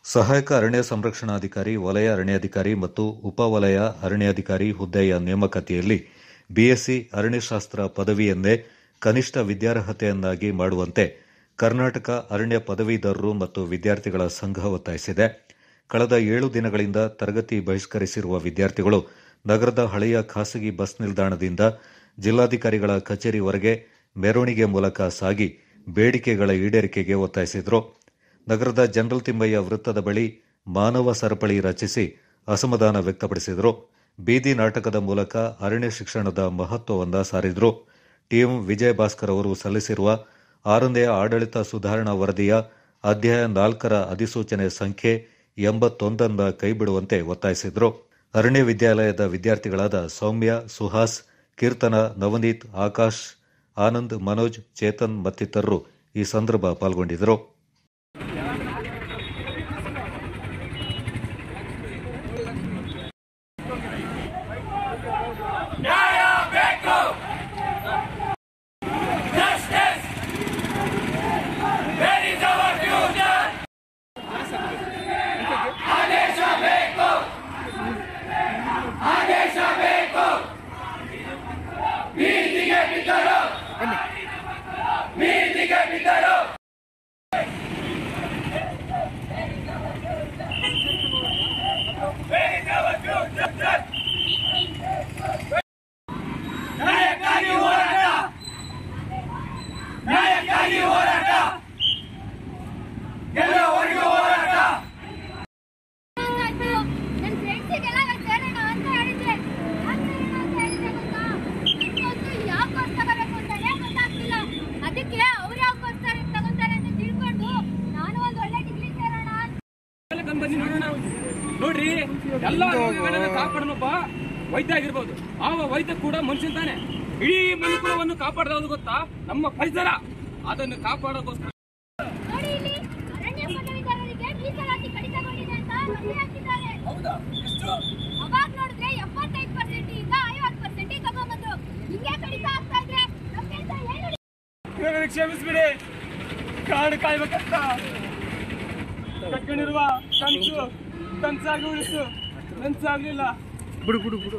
ಸಹಾಯಕ ಅರಣ್ಯ ಸಂರಕ್ಷಣಾಧಿಕಾರಿ ವಲಯ ಅರಣ್ಯಾಧಿಕಾರಿ ಮತ್ತು ಉಪವಲಯ ಅರಣ್ಯಾಧಿಕಾರಿ ಹುದ್ದೆಯ ನೇಮಕಾತಿಯಲ್ಲಿ ಬಿಎಸ್ಸಿ ಅರಣ್ಯಶಾಸ್ತ್ರ ಪದವಿಯನ್ನೇ ಕನಿಷ್ಠ ವಿದ್ಯಾರ್ಹತೆಯನ್ನಾಗಿ ಮಾಡುವಂತೆ ಕರ್ನಾಟಕ ಅರಣ್ಯ ಪದವೀಧರರು ಮತ್ತು ವಿದ್ಯಾರ್ಥಿಗಳ ಸಂಘ ಒತ್ತಾಯಿಸಿದೆ ಕಳೆದ ಏಳು ದಿನಗಳಿಂದ ತರಗತಿ ಬಹಿಷ್ಕರಿಸಿರುವ ವಿದ್ಯಾರ್ಥಿಗಳು ನಗರದ ಹಳೆಯ ಖಾಸಗಿ ಬಸ್ ನಿಲ್ದಾಣದಿಂದ ಜಿಲ್ಲಾಧಿಕಾರಿಗಳ ಕಚೇರಿವರೆಗೆ ಮೆರವಣಿಗೆ ಮೂಲಕ ಸಾಗಿ ಬೇಡಿಕೆಗಳ ಈಡೇರಿಕೆಗೆ ಒತ್ತಾಯಿಸಿದರು ನಗರದ ಜನರಲ್ ತಿಮ್ಮಯ್ಯ ವೃತ್ತದ ಬಳಿ ಮಾನವ ಸರಪಳಿ ರಚಿಸಿ ಅಸಮಾಧಾನ ವ್ಯಕ್ತಪಡಿಸಿದರು ಬೀದಿ ನಾಟಕದ ಮೂಲಕ ಅರಣ್ಯ ಶಿಕ್ಷಣದ ಮಹತ್ವವನ್ನು ಸಾರಿದರು ಟಿಎಂ ವಿಜಯ ಭಾಸ್ಕರ್ ಅವರು ಸಲ್ಲಿಸಿರುವ ಆರನೇ ಆಡಳಿತ ಸುಧಾರಣಾ ವರದಿಯ ಅಧ್ಯಾಯ ನಾಲ್ಕರ ಅಧಿಸೂಚನೆ ಸಂಖ್ಯೆ ಎಂಬತ್ತೊಂದನ್ನ ಕೈಬಿಡುವಂತೆ ಒತ್ತಾಯಿಸಿದರು ಅರಣ್ಯ ವಿದ್ಯಾಲಯದ ವಿದ್ಯಾರ್ಥಿಗಳಾದ ಸೌಮ್ಯ ಸುಹಾಸ್ ಕೀರ್ತನ ನವನೀತ್ ಆಕಾಶ್ ಆನಂದ್ ಮನೋಜ್ ಚೇತನ್ ಮತ್ತಿತರರು ಈ ಸಂದರ್ಭ ಪಾಲ್ಗೊಂಡಿದ್ದರು ನ್ಯಾಯ ಬೇಕು justice where is our future ಆದೇಶ ಬೇಕು ಆದೇಶ ಬೇಕು ಬೀದಿಗೆ ಬಿದ್ದರು ಬೀದಿಗೆ ಬಿದ್ದರು Where is our future? ನ್ಯಾಯಕ್ಕಾಗಿ ಹೋರಾಟ ನ್ಯಾಯಕ್ಕಾಗಿ ಹೋರಾಟ ಗೆಲ್ಲುವವರೆಗೂ ಹೋರಾಟ ನನ್ನ ಫ್ರೆಂಡ್ಸಿಗೆಲ್ಲ ಸೇರೋಣ ಅಂತ ಹೇಳಿದ್ದೆ ಯಾಕೆ ಸೇರೋಣ ಅಂತ ಹೇಳಿದ್ದೆ ಗೊತ್ತಾ ನನಗಂತೂ ಯಾವ ಕೋರ್ಸ್ ತಗೋಬೇಕು ಅಂತಾನೆ ಗೊತ್ತಾಗ್ತಿಲ್ಲ ಅದಕ್ಕೆ ಅವ್ರು ಯಾವ ಕೋರ್ಸ್ ತಗೋತಾರೆ ಅಂತ ತಿಳ್ಕೊಂಡು ನಾನು ಒಂದು ಒಳ್ಳೆ ಡಿಗ್ರಿ ಸೇರೋಣ ಅಂತ ಬನ್ನಿ ನೋಡೋಣ ನೋಡ್ರಿ ಎಲ್ಲ ರೋಗಗಳನ್ನ ಕಾಪಾಡನೊಬ್ಬ ವೈದ್ಯ ಆಗಿರ್ಬೋದು ಆ ವೈದ್ಯ ಕೂಡ ಮನುಷ್ಯನ್ ತಾನೆ ಇಡೀ ಮನುಕುಲವನ್ನು ಕಾಪಾಡೋದು ಗೊತ್ತಾ ನಮ್ಮ ಪರಿಸರ ಅದನ್ನು ಕಾಪಾಡೋಕೋಸ್ಕರ ನೋಡಿ ಇಲ್ಲಿ ಅರಣ್ಯ ಪದವೀಧರರಿಗೆ ಮೀಸಲಾತಿ ಕಡಿತಗೊಂಡಿದೆ ಅಂತ ವರದಿ ಹಾಕಿದ್ದಾರೆ ಅವಾಗ ನೋಡಿದ್ರೆ ಎಪ್ಪತ್ತೈದು ಪರ್ಸೆಂಟ್ ಇಂದ ಐವತ್ತು ಪರ್ಸೆಂಟ್ ತಗೊಂಬಂದ್ರು ಹಿಂಗೆ ಕಡಿತ ಆಗ್ತಾ ಇದ್ರೆ ನಮ್ಗೆ ಅಂತ ಏನು ಕ್ಷಮಿಸ್ಬಿಡಿ ಕಾಡು ಕಾಯ್ಬೇಕಂತ ಕಟ್ಕೊಂಡಿರುವ ಕನಸು ಕನಸಾಗಿ ಉಳಿಸು ಕನಸಾಗ್ಲಿಲ್ಲ ಬಿಡು ಬಿಡು ಬಿಡು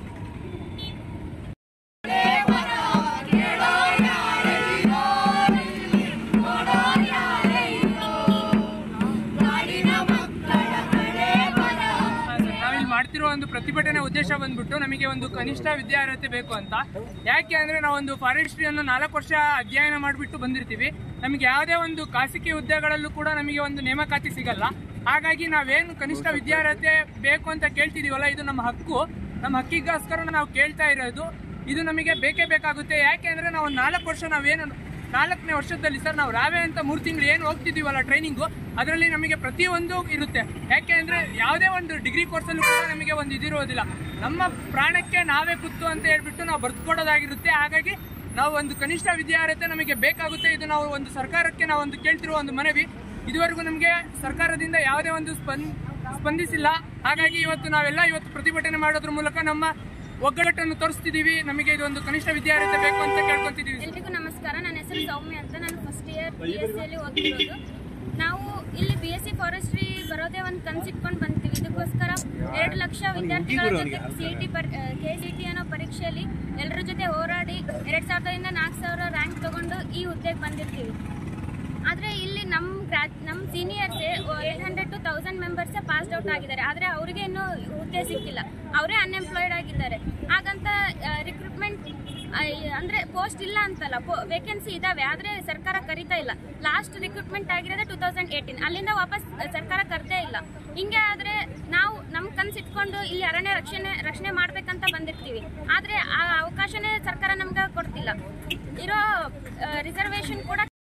ನಾವಿಲ್ಲಿ ಮಾಡ್ತಿರೋ ಒಂದು ಪ್ರತಿಭಟನೆ ಉದ್ದೇಶ ಬಂದ್ಬಿಟ್ಟು ನಮಗೆ ಒಂದು ಕನಿಷ್ಠ ವಿದ್ಯಾರ್ಹತೆ ಬೇಕು ಅಂತ ಯಾಕೆ ಅಂದ್ರೆ ನಾವೊಂದು ಫಾರೆಸ್ಟ್ರಿಯನ್ನು ನಾಲ್ಕು ವರ್ಷ ಅಧ್ಯಯನ ಮಾಡಿಬಿಟ್ಟು ಬಂದಿರ್ತೀವಿ ನಮಗೆ ಯಾವುದೇ ಒಂದು ಖಾಸಗಿ ಹುದ್ದೆಗಳಲ್ಲೂ ಕೂಡ ನಮಗೆ ಒಂದು ನೇಮಕಾತಿ ಸಿಗಲ್ಲ ಹಾಗಾಗಿ ನಾವೇನು ಕನಿಷ್ಠ ವಿದ್ಯಾರ್ಹತೆ ಬೇಕು ಅಂತ ಕೇಳ್ತಿದೀವಲ್ಲ ಇದು ನಮ್ಮ ಹಕ್ಕು ನಮ್ಮ ಹಕ್ಕಿಗೋಸ್ಕರ ನಾವು ಕೇಳ್ತಾ ಇರೋದು ಇದು ನಮಗೆ ಬೇಕೇ ಬೇಕಾಗುತ್ತೆ ಯಾಕೆ ಅಂದ್ರೆ ನಾವು ಒಂದು ನಾಲ್ಕು ವರ್ಷ ನಾವೇನು ನಾಲ್ಕನೇ ವರ್ಷದಲ್ಲಿ ಸರ್ ನಾವು ರಾವೆ ಅಂತ ಮೂರು ತಿಂಗಳು ಏನು ಹೋಗ್ತಿದೀವಲ್ಲ ಟ್ರೈನಿಂಗು ಅದರಲ್ಲಿ ನಮಗೆ ಪ್ರತಿಯೊಂದು ಇರುತ್ತೆ ಯಾಕೆ ಅಂದ್ರೆ ಯಾವುದೇ ಒಂದು ಡಿಗ್ರಿ ಕೋರ್ಸಲ್ಲೂ ಕೂಡ ನಮಗೆ ಒಂದು ಇದಿರೋದಿಲ್ಲ ನಮ್ಮ ಪ್ರಾಣಕ್ಕೆ ನಾವೇ ಕುತ್ತು ಅಂತ ಹೇಳ್ಬಿಟ್ಟು ನಾವು ಬರ್ದುಕೊಡೋದಾಗಿರುತ್ತೆ ಹಾಗಾಗಿ ನಾವು ಒಂದು ಕನಿಷ್ಠ ವಿದ್ಯಾರ್ಹತೆ ನಮಗೆ ಬೇಕಾಗುತ್ತೆ ಇದು ನಾವು ಒಂದು ಸರ್ಕಾರಕ್ಕೆ ನಾವು ಒಂದು ಕೇಳ್ತಿರುವ ಒಂದು ಮನವಿ ಇದುವರೆಗೂ ನಮಗೆ ಸರ್ಕಾರದಿಂದ ಯಾವುದೇ ಒಂದು ಸ್ಪಂದ ಸ್ಪಂದಿಸಿಲ್ಲ ಹಾಗಾಗಿ ಇವತ್ತು ನಾವೆಲ್ಲ ಇವತ್ತು ಪ್ರತಿಭಟನೆ ಮಾಡೋದ್ರ ಮೂಲಕ ನಮ್ಮ ಒಗ್ಗಟ್ಟನ್ನು ತೋರಿಸ್ತಿದೀವಿ ನಮಗೆ ಇದೊಂದು ಕನಿಷ್ಠ ವಿದ್ಯಾರ್ಹತೆ ಬೇಕು ಅಂತ ಕೇಳ್ಕೊಂತಿದೀವಿ ಎಲ್ರಿಗೂ ನಮಸ್ಕಾರ ನನ್ನ ಹೆಸರು ಸೌಮ್ಯ ಅಂತ ನಾನು ಫಸ್ಟ್ ಇಯರ್ ಬಿ ಎಸ್ ಸಿಯಲ್ಲಿ ಓದ್ತಿರೋದು ನಾವು ಇಲ್ಲಿ ಬಿ ಎಸ್ ಸಿ ಫಾರೆಸ್ಟ್ರಿ ಬರೋದೇ ಒಂದು ಕನ್ಸಿಟ್ಕೊಂಡು ಬಂತೀವಿ ಇದಕ್ಕೋಸ್ಕರ ಎರಡು ಲಕ್ಷ ವಿದ್ಯಾರ್ಥಿಗಳ ಜೊತೆ C T per K C T ಅನ್ನೋ ಪರೀಕ್ಷೆಯಲ್ಲಿ ಎಲ್ಲರ ಜೊತೆ ಹೋರಾಡಿ ಎರಡು ಸಾವಿರದಿಂದ ನಾಲ್ಕು ಸಾವಿರ ರ್ಯಾಂಕ್ ತಗೊಂಡು ಈ ಹುದ್ದೆಗೆ ಬಂದಿರ್ತೀವಿ ಆದರೆ ಇಲ್ಲಿ ನಮ್ಮ ಗ್ರಾ ನಮ್ಮ ಸೀನಿಯರ್ಸೇ ಏಟ್ ಹಂಡ್ರೆಡ್ ಟು ತೌಸಂಡ್ ಮೆಂಬರ್ಸೇ ಪಾಸ್ಡ್ ಔಟ್ ಆಗಿದ್ದಾರೆ ಆದರೆ ಅವರಿಗೆ ಇನ್ನೂ ಹುದ್ದೆ ಸಿಕ್ಕಿಲ್ಲ ಅವರೇ ಅನ್ಎಂಪ್ಲಾಯ್ಡ್ ಆಗಿದ್ದಾರೆ ಹಾಗಂತ ರಿಕ್ರೂಟ್ಮೆಂಟ್ ಅಂದರೆ ಪೋಸ್ಟ್ ಇಲ್ಲ ಅಂತಲ್ಲ ವೇಕೆನ್ಸಿ ಇದಾವೆ ಆದರೆ ಸರ್ಕಾರ ಕರಿತಾ ಇಲ್ಲ ಲಾಸ್ಟ್ ರಿಕ್ರೂಟ್ಮೆಂಟ್ ಆಗಿರೋದೇ ಟೂ ತೌಸಂಡ್ ಏಯ್ಟೀನ್ ಅಲ್ಲಿಂದ ವಾಪಸ್ ಸರ್ಕಾರ ಕರ್ತೇ ಇಲ್ಲ ಹಿಂಗೆ ಆದರೆ ನಾವು ನಮ್ಮ ಕನ್ಸಿಟ್ಕೊಂಡು ಇಲ್ಲಿ ಅರಣ್ಯ ರಕ್ಷಣೆ ರಕ್ಷಣೆ ಮಾಡ್ಬೇಕಂತ ಬಂದಿರ್ತೀವಿ ಆದರೆ ಆ ಅವಕಾಶನೇ ಸರ್ಕಾರ ನಮ್ಗೆ ಕೊಡ್ತಿಲ್ಲ ಇರೋ ರಿಸರ್ವೇಶನ್ ಕೂಡ